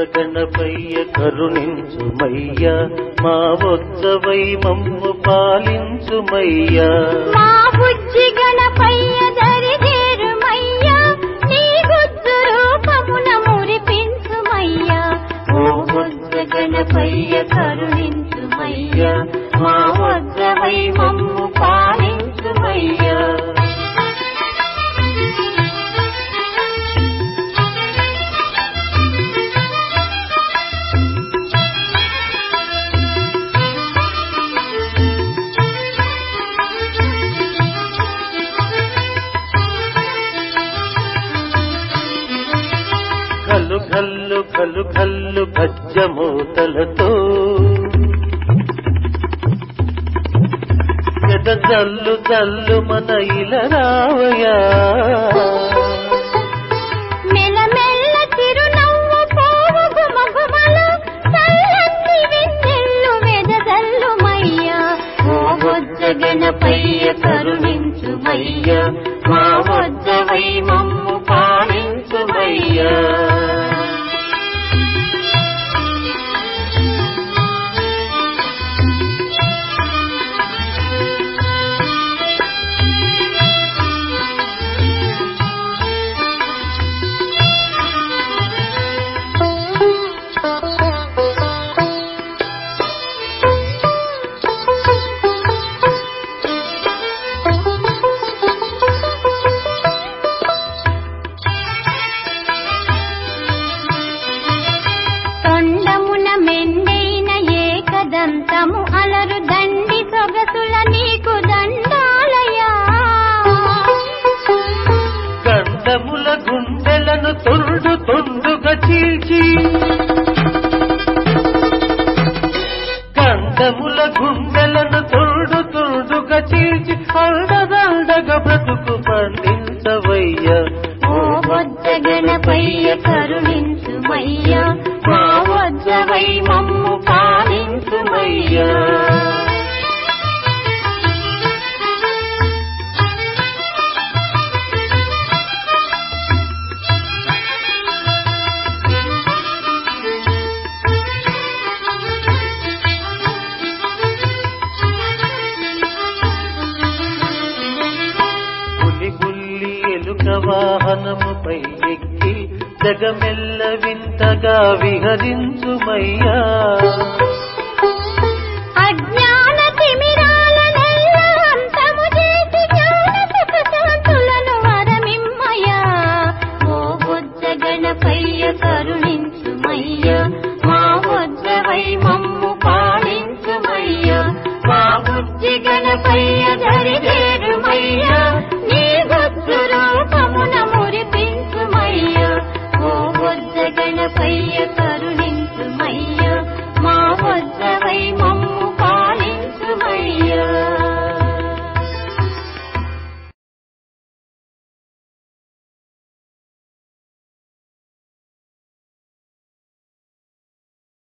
గణపయ్య కరుణించుమయ్య మా వత్సవై మమ్ము పాలించుమయ్య మా బుజ్జి గణపయ్య దరిదేరుమయ్యా నీ గుజ్జు రూపమున మురిపించుమయ్యా ఓ బుజ్జ గణపయ్య కరుణించుమయ్యా మా వజ్రవై మమ్ము పాలించుమయ్యా కలు కల్లు కలు కల్లు గజ్జమూతలతో గద జల్లు జల్లు మన ఇల రావయా మెలమెల్ల చిరునవ్వు పోవు గుమగుమలు చల్లని వెన్నెల్లు వెదజల్లుమయ్యా ఓ బొజ్జ గణపయ్య కరుణించుమయ్యా మా వజ్జవై మమ్ము పాలించుమయ్యా తొండమున మెండైన ఏకదంతము అలరు దండి సొగసుల నీకు దండాలయా గండముల గుండెలను తొండు తొండుగా చీల్చి గండముల గుండెలను తొండు తొండుగా చీల్చి అండదండగా బ్రతుకు పండించవయ్య ఓ వజ్జ గణపయ్య కరుణించుమయ్యా మా వజ్జవై మమ్ము పాలించుమయ్యా పులి బుల్లి ఎలుక వాహనముపై ఎక్కి జగమెల్ల వింతగా విహరించుమయ్యా అజ్ఞాన